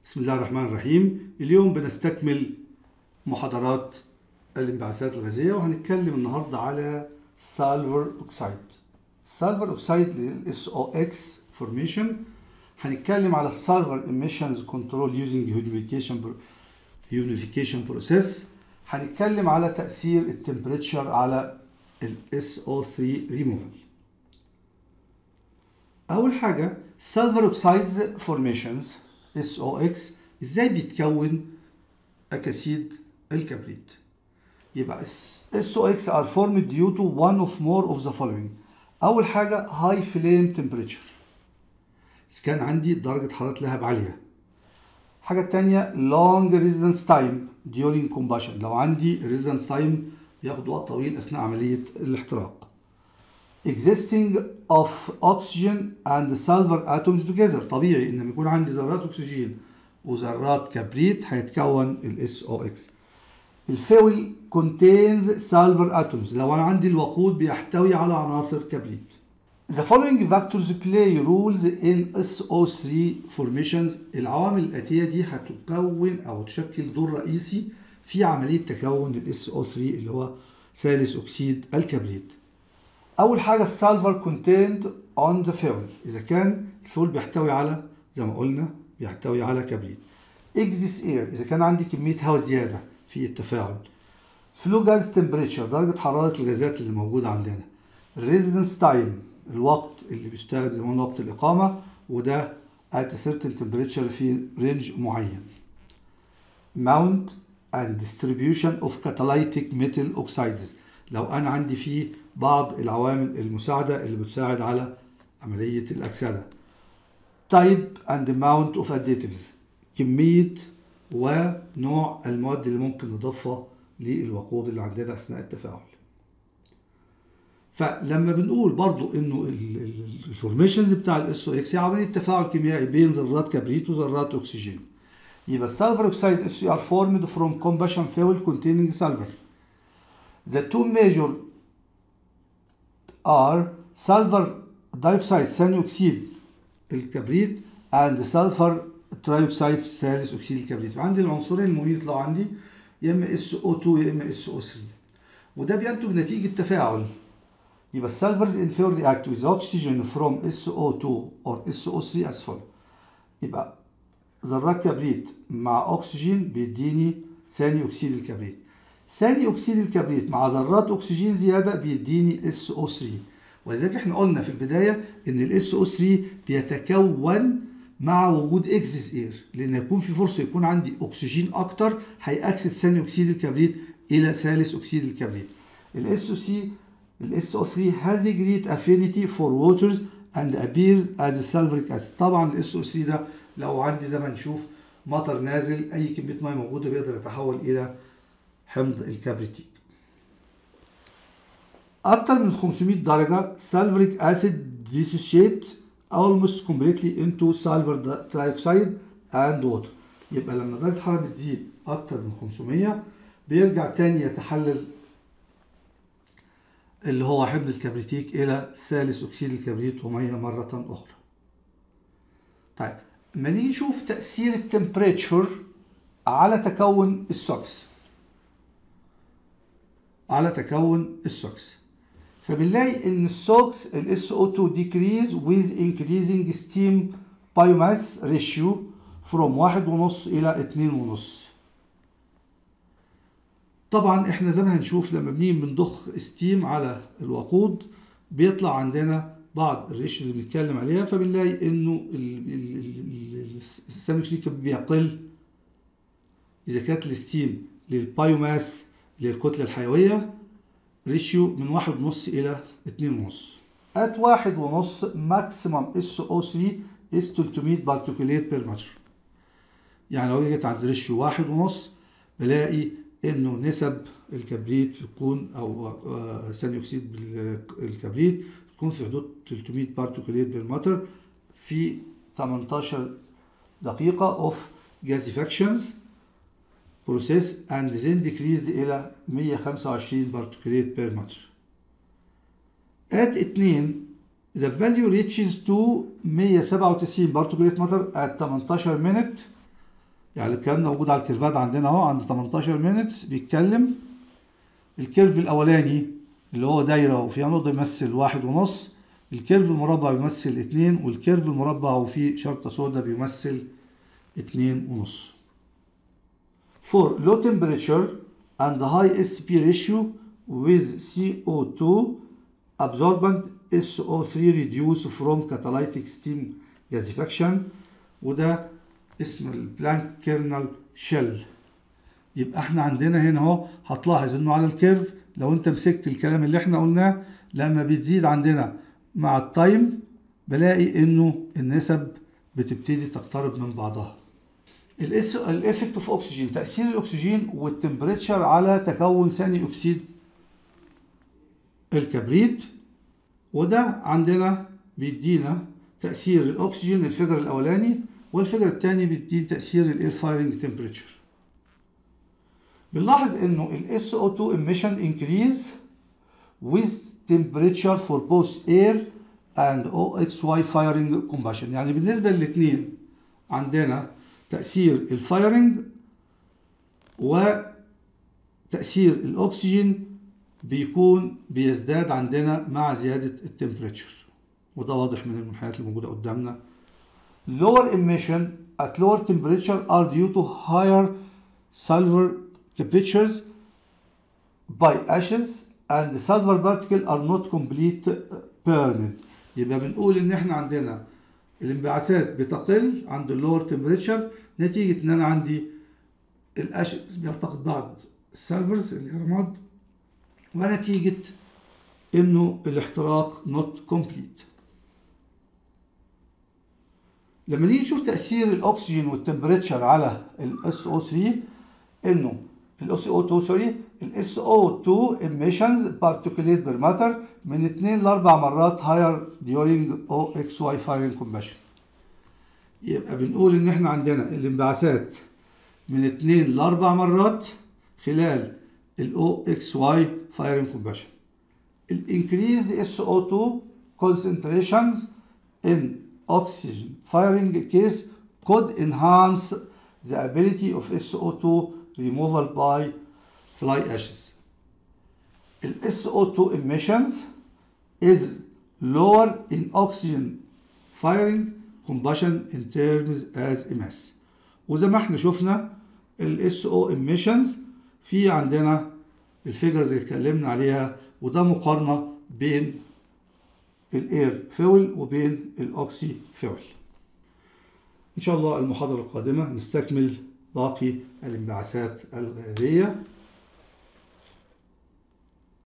بسم الله الرحمن الرحيم اليوم بنستكمل محاضرات الانبعاثات الغازية وهنتكلم النهاردة على سالفر اوكسايد سالفر اوكسايد لل SOX formation هنتكلم على السالفر emissions control using humidification unification process هنتكلم على تأثير التمبريتشر على ال SO3 removal أول حاجة سالفر اوكسايدز formations SOX ازاي بيتكون أكاسيد الكبريت يبقى SOX are formed due to one of more of the following أول حاجة high flame temperature إذا كان عندي درجة حرارة لهب عالية الحاجة التانية long residence time during combustion لو عندي residence time بياخد وقت طويل أثناء عملية الاحتراق existing of oxygen and sulfur atoms together طبيعي ان لما يكون عندي ذرات اكسجين وذرات كبريت هيتكون ال SOX الفويل contains sulfur atoms لو انا عندي الوقود بيحتوي على عناصر كبريت The following factors play roles in SO3 formations العوامل الآتية دي هتكون أو تشكل دور رئيسي في عملية تكون ال SO3 اللي هو ثالث أكسيد الكبريت اول حاجه السالفر كونتيند اون ذا فيول اذا كان الفيول بيحتوي على زي ما قلنا بيحتوي على كبريت اكزيس اير اذا كان عندي كميه هواء زياده في التفاعل فلو جاز تمبريتشر درجه حراره الغازات اللي موجوده عندنا ريزيدنس تايم الوقت اللي بيشتغل زي ما قلنا وقت الاقامه وده at a certain temperature في رينج معين mount and distribution of catalytic metal oxides لو انا عندي فيه بعض العوامل المساعدة اللي بتساعد على عملية الأكسدة type and amount of additives كمية ونوع المواد اللي ممكن نضيفها للوقود اللي عندنا أثناء التفاعل فلما بنقول برضو انه الفورميشنز بتاع الاس او اكس هي عمليه تفاعل كيميائي بين ذرات كبريت وذرات اكسجين يبقى السلفر اوكسيد اس ار formed from combustion fuel containing sulfur the two major are sulfur dioxide ثاني أكسيد الكبريت and sulfur trioxide ثالث أكسيد الكبريت فعندي العنصرين المهمين يطلعوا عندي يا إما SO2 يا إما SO3 وده بينتج نتيجة تفاعل يبقى السلفرز in fuel react with oxygen from SO2 or SO3 as follows يبقى ذرات كبريت مع أكسجين بيديني ثاني أكسيد الكبريت ثاني اكسيد الكبريت مع ذرات اكسجين زياده بيديني SO3 ولذلك احنا قلنا في البدايه ان ال SO3 بيتكون مع وجود اكسس اير لان يكون في فرصه يكون عندي اكسجين اكتر هيأكسد ثاني اكسيد الكبريت الى ثالث اكسيد الكبريت ال SO3 ال SO3 has a great affinity for waters and appears as a sulfuric acid طبعا ال SO3 ده لو عندي زي ما نشوف مطر نازل اي كميه ميه موجوده بيقدر يتحول الى حمض الكبريتيك أكتر من 500 درجة سالفريك أسيد dissociate almost completely into sulfur trioxide and water يبقى لما درجة الحرارة بتزيد أكتر من 500 بيرجع تاني يتحلل اللي هو حمض الكبريتيك إلى ثالث أكسيد الكبريت ومية مرة أخرى. طيب لما نيجي نشوف تأثير التمبريتشر على تكون السوكس على تكون السوكس فبنلاقي ان السوكس ال SO2 decrease with increasing steam biomass ratio from واحد ونص الى اتنين ونص طبعا احنا زي ما هنشوف لما بنيجي بنضخ ستيم على الوقود بيطلع عندنا بعض الريشيو اللي بنتكلم عليها فبنلاقي انه الثاني اكسيد بيقل اذا كانت الستيم للبايوماس اللي هي الكتلة الحيوية ريشيو من واحد ونص إلى اتنين ونص at واحد ونص maximum SO3 is 300 بارتيكوليت بير متر يعني لو جيت عند ريشيو واحد ونص بلاقي إنه نسب الكبريت بتكون أو ثاني أكسيد الكبريت تكون في حدود 300 بارتيكوليت بير متر في 18 دقيقة of gasifications process and then decreased إلى 125 بارتيكوليت بير متر. at 2 the value reaches to 197 بارتيكوليت متر at 18 minute يعني الكلام ده موجود على الكيرفات عندنا اهو عند 18 مينتس بيتكلم الكيرف الاولاني اللي هو دايره وفيها نقطه بيمثل واحد ونص الكيرف المربع بيمثل اتنين والكيرف المربع وفيه شرطه سوداء بيمثل اتنين ونص for low temperature and high SP ratio with CO2 absorbent SO3 reduce from catalytic steam gasification وده اسم البلانك كيرنل شيل يبقى احنا عندنا هنا اهو هتلاحظ انه على الكيرف لو انت مسكت الكلام اللي احنا قلناه لما بتزيد عندنا مع التايم بلاقي انه النسب بتبتدي تقترب من بعضها الاس الافكت اوف اوكسجين تاثير الاكسجين والتمبريتشر على تكون ثاني اكسيد الكبريت وده عندنا بيدينا تاثير الاكسجين الفجر الاولاني والفجر الثاني بيدينا تاثير الاير فايرنج تمبريتشر بنلاحظ انه ال SO2 emission increase with temperature for both air and OXY firing combustion يعني بالنسبة للاثنين عندنا تأثير الفايرنج وتأثير الأكسجين بيكون بيزداد عندنا مع زيادة التمبريتشر وده واضح من المنحنيات الموجودة قدامنا lower emission at lower temperature are due to higher sulfur temperatures by ashes and the sulfur particle are not complete burned يبقى بنقول ان احنا عندنا الانبعاثات بتقل عند اللور تمبريتشر نتيجة ان انا عندي الاشز بيلتقط بعض السلفرز اللي هي رماد ونتيجة انه الاحتراق not complete لما نيجي نشوف تأثير الأكسجين والتمبريتشر على ال SO3 إنه ال SO2 سوري ال SO2 emissions particulate per matter من 2 ل 4 مرات higher during OXY firing combustion يبقى بنقول إن إحنا عندنا الانبعاثات من 2 ل 4 مرات خلال ال OXY firing combustion ال increased SO2 concentrations in oxygen firing case could enhance the ability of SO2 removal by fly ashes. The SO2 emissions is lower in oxygen firing combustion in terms as MS. وزي ما احنا شفنا ال SO emissions في عندنا الفيجرز اللي اتكلمنا عليها وده مقارنة بين الاير فيول وبين الاوكسي فيول ان شاء الله المحاضره القادمه نستكمل باقي الانبعاثات الغازيه